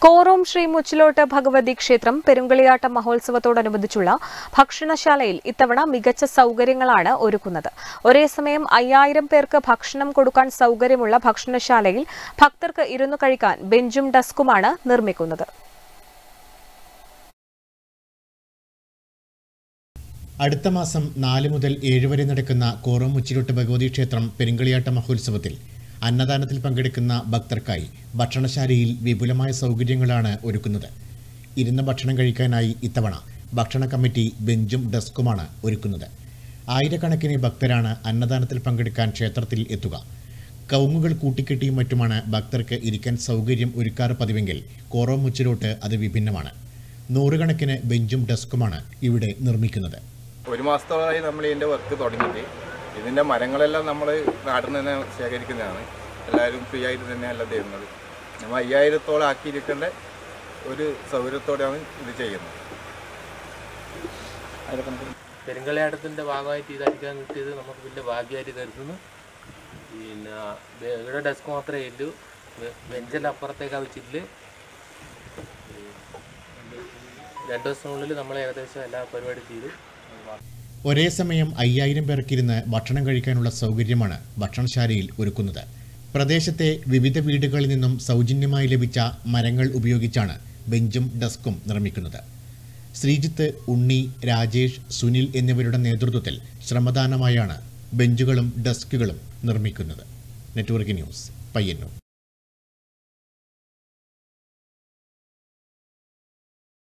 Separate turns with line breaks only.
കോറോം ശ്രീ മുച്ചിലോട്ട് ഭഗവതി ക്ഷേത്രം പെരുങ്കളിയാട്ട മഹോത്സവത്തോടനുബന്ധിച്ചുള്ള ഭക്ഷണശാലയിൽ ഇത്തവണ മികച്ച സൗകര്യങ്ങളാണ് ഒരുക്കുന്നത് ഒരേ സമയം അയ്യായിരം പേർക്ക് ഭക്ഷണം കൊടുക്കാൻ സൗകര്യമുള്ള ഭക്ഷണശാലയിൽ ഭക്തർക്ക് ഇരുന്നു കഴിക്കാൻ ബെഞ്ചും ഡെസ്കുമാണ് നിർമ്മിക്കുന്നത്
അടുത്ത മാസം നാല് മുതൽ ഏഴ് വരെ നടക്കുന്ന കോറം മുച്ചിലോട്ട് ഭഗവതി ക്ഷേത്രം പെരുങ്കളിയാട്ട മഹോത്സവത്തിൽ അന്നദാനത്തിൽ പങ്കെടുക്കുന്ന ഭക്തർക്കായി ഭക്ഷണശാലയിൽ വിപുലമായ സൗകര്യങ്ങളാണ് ഒരുക്കുന്നത് ഇരുന്ന് ഭക്ഷണം കഴിക്കാനായി ഇത്തവണ ഭക്ഷണ കമ്മിറ്റി ബെഞ്ചും ഡെസ്കുമാണ് ഒരുക്കുന്നത് ആയിരക്കണക്കിന് ഭക്തരാണ് അന്നദാനത്തിൽ പങ്കെടുക്കാൻ ക്ഷേത്രത്തിൽ എത്തുക കവുങ്ങുകൾ കൂട്ടിക്കെട്ടിയും മറ്റുമാണ് ഭക്തർക്ക് ഇരിക്കാൻ സൗകര്യം ഒരുക്കാറ് പതിവെങ്കിൽ കോറോ മുച്ചിലോട്ട് അത് വിഭിന്നമാണ് നൂറുകണക്കിന് ബെഞ്ചും ഡെസ്കുമാണ് ഇവിടെ നിർമ്മിക്കുന്നത്
ഒരു മാസത്തോളമായി നമ്മൾ ഇതിൻ്റെ വർക്ക് തുടങ്ങിയിട്ട് ഇതിൻ്റെ മരങ്ങളെല്ലാം നമ്മൾ നാട്ടിൽ നിന്ന് തന്നെ ശേഖരിക്കുന്നതാണ് എല്ലാവരും ഫ്രീ ആയിട്ട് തന്നെയല്ല തരുന്നത് നമ്മൾ അയ്യായിരത്തോളം ആക്കിയിരിക്കേണ്ട ഒരു സൗകര്യത്തോടെയാണ് ഇത് ചെയ്യുന്നത്
പെരുങ്കളിയാട്ടത്തിൻ്റെ ഭാഗമായിട്ട് ഇതായിരിക്കാൻ കിട്ടിയത് നമുക്ക് വലിയ ഭാഗ്യമായിട്ട് കരുതുന്നു പിന്നെ ബെ- ഇവിടെ ഡെസ്ക് മാത്രമേ ഇല്ലൂ ബെ- ബെഞ്ചെല്ലാം അപ്പുറത്തേക്കാ വെച്ചിട്ടില്ല രണ്ട് ദിവസത്തിനുള്ളിൽ നമ്മൾ ഏകദേശം എല്ലാ പരിപാടി ചെയ്തു
ഒരേ സമയം അയ്യായിരം പേർക്കിരുന്ന് ഭക്ഷണം കഴിക്കാനുള്ള സൗകര്യമാണ് ഭക്ഷണശാലയിൽ ഒരുക്കുന്നത് പ്രദേശത്തെ വിവിധ വീടുകളിൽ നിന്നും സൗജന്യമായി ലഭിച്ച മരങ്ങൾ ഉപയോഗിച്ചാണ് ബെഞ്ചും ഡെസ്കും നിർമ്മിക്കുന്നത് ശ്രീജിത്ത് ഉണ്ണി രാജേഷ് സുനിൽ എന്നിവരുടെ നേതൃത്വത്തിൽ ശ്രമദാനമായാണ് ബെഞ്ചുകളും ഡെസ്കുകളും നിർമ്മിക്കുന്നത് നെറ്റ്വർക്ക് ന്യൂസ് പയ്യന്നൂർ